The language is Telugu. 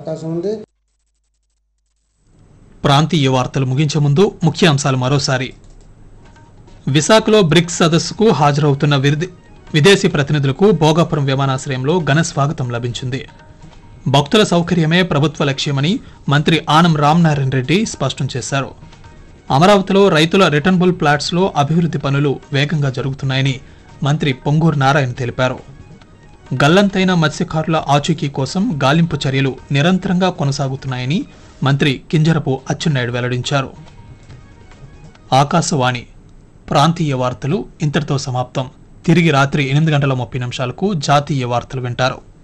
అవకాశం ఉంది ప్రాంతీయ వార్తలు ముగించే ముందు ముఖ్యాంశాలు మరోసారి విశాఖలో బ్రిక్స్ సదస్సుకు హాజరవుతున్న విది- విదేశీ ప్రతినిధులకు భోగాపురం విమానాశ్రయంలో ఘన స్వాగతం లభించింది భక్తుల సౌకర్యమే ప్రభుత్వ లక్ష్యమని మంత్రి ఆనం రామనారాయణ రెడ్డి స్పష్టం చేశారు అమరావతిలో రైతుల రిటర్నబుల్ ప్లాట్స్లో అభివృద్ధి పనులు వేగంగా జరుగుతున్నాయని మంత్రి పొంగూరు నారాయణ తెలిపారు గల్లంతైన మత్స్యకారుల ఆచూకీ కోసం గాలింపు చర్యలు నిరంతరంగా కొనసాగుతున్నాయని మంత్రి కింజరపు అచ్చెన్నాయుడు వెల్లడించారు ఆకాశవాణి ప్రాంతీయ వార్తలు ఇంతటితో సమాప్తం తిరిగి రాత్రి ఎనిమిది గంటల ముప్పై నిమిషాలకు జాతీయ వార్తలు వింటారు